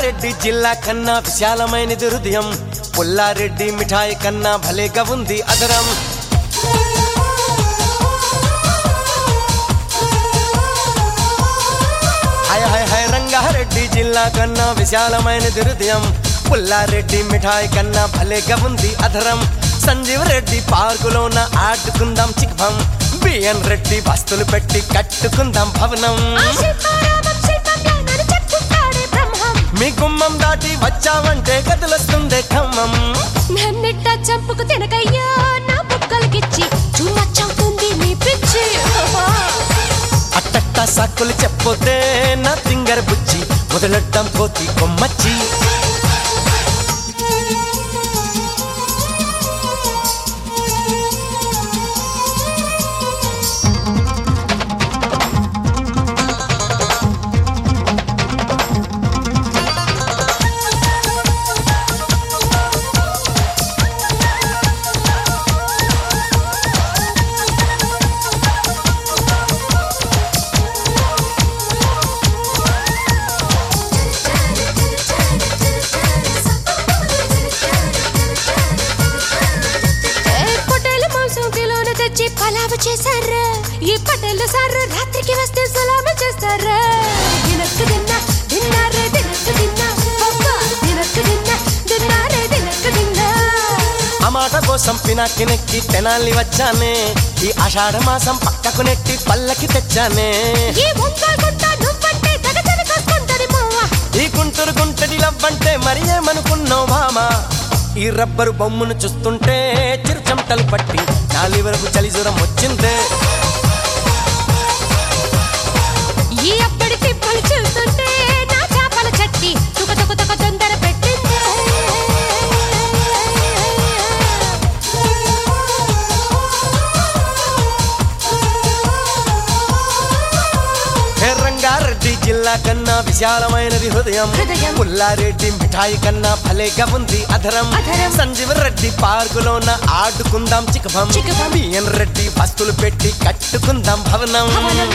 రంగారెడ్డి జిల్లా కన్నా విశాలమైనది హృదయం పుల్లారెడ్డి మిఠాయి కన్నా భలేగా ఉంది అదరం హయ హయ హయ రంగారెడ్డి జిల్లా కన్నా విశాలమైనది హృదయం పుల్లారెడ్డి మిఠాయి కన్నా భలేగా ఉంది అధరం సంజీవ్ రెడ్డి పార్కులోన ఆడుకుందాం చిక్భం బిఎన్ రెడ్డి బస్తులు పెట్టి కట్టుకుందాం భవనం ఆ శిల్పారామం శిల్పంలా నన్ను చెప్పుతాడే బ్రహ్మం మీ గుమ్మం దాటి వచ్చావంటే కదులొస్తుంది ఖమ్మం నన్నిట్ట చంపుకు తినకయ్యా నా బుక్కలకిచ్చి చూమచ్చవుతుంది నీ పిచ్చి అట్టట్ట సాకులు చెప్పొద్దే నా తింగర బుచ్చి మొదలెట్టం కోతి కొమ్మచ్చి ఏ పొట్టేల మాంసం కిలోన తెచ్చి పలావు చేశారు ఈ పటేల సారు రాత్రికి వస్తే సలామ చేస్తారు దినక్కు తిన్నా తిన్నారే దినక్కు తిన్నా ఒక్క దినక్కు తిన్నా తిన్నారే దినక్కు తిన్నా ఆ మాట కోసం పినాకి నెక్కి తెనాలి వచ్చానే ఈ ఆషాఢ మాసం పక్కకు నెట్టి పల్లకి తెచ్చానే ఈ వంక గుట్ట నువ్వంటే తగతగ కాసుకుంటది మావా ఈ గుంటూరు గుంటడి లవ్వంటే మరి ఏమనుకున్నావు మామా ఈ రబ్బరు బొమ్మను చూస్తుంటే చిరు చెమటలు పట్టి నాలి వరకు చలి జ్వరం వచ్చిందే ఈ అప్పటి తిప్పలు చూస్తుంటే నా చేపల చట్టి తుక తుక తుక తొందర పెట్టిందే హే రంగారెడ్డి జిల్లా కన్నా విశాలమైనది హృదయం హృదయం. పుల్లారెడ్డి మిఠాయి కన్నా భలేగా ఉంది అధరం అధరం. సంజీవ రెడ్డి పార్కులోన ఆడుకుందాం చికభం చికభం. బిఎన్ రెడ్డి బస్తులు పెట్టి కట్టుకుందాం భవనం భవనం.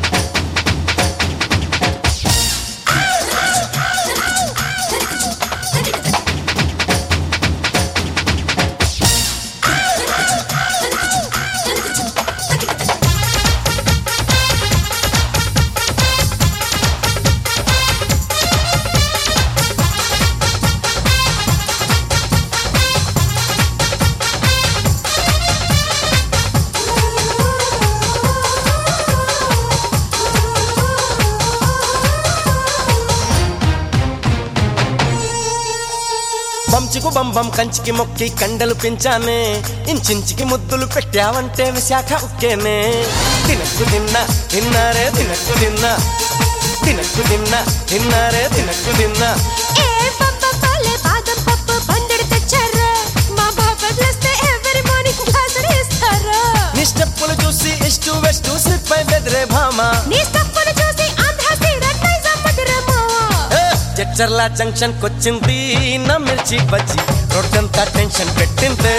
బంచుకు బంబం కంచికి మొక్కి కండలు పెంచానే ఇంచించికి ముద్దులు పెట్టావంటే విశాఖ ఉక్కేనే తినక్కు తిన్నా తిన్నారే తినక్కు తిన్నా తినక్కు తిన్నా తిన్నారే తినక్కు తిన్నా ఏ పప్ప పాలే బాదం పప్పు బందెడు తెచ్చారు మా బాబర్లొస్తే ఎవరి మార్నింగ్ గ్లాసులు ఇస్తారు నీ స్టెప్పులు చూసి ఇష్టు వెస్టు స్లిప్ అయి బెదిరే భామా నీ స్టప్పులు చూసి ఆంధ్ర సీడర్ నైజాం మధురమావా ఏ, జడ్చర్ల జంక్షన్ కొచ్చింది నా మిర్చి బజ్జి రోడ్డంతా టెన్షన్ పెట్టింది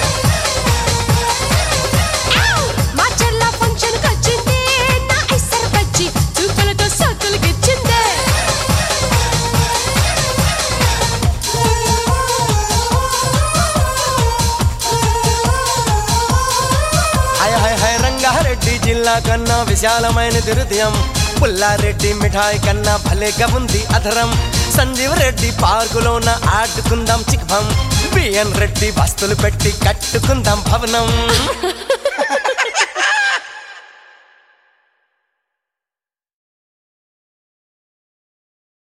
మా చెల్ల ఫంక్షన్ వచ్చింది నా ఇసర బజ్జి చూపులతో సోకులకి ఇచ్చింది హయ హయ హయ రంగారెడ్డి జిల్లా కన్నా విశాలమైనది హృదయం పుల్లారెడ్డి మిఠాయి కన్నా భలేగా ఉంది అధరం సంజీవ్ రెడ్డి పార్కులోన ఆడుకుందాం చిక్భం బిఎన్ రెడ్డి బస్తులు పెట్టి కట్టుకుందాం భవనం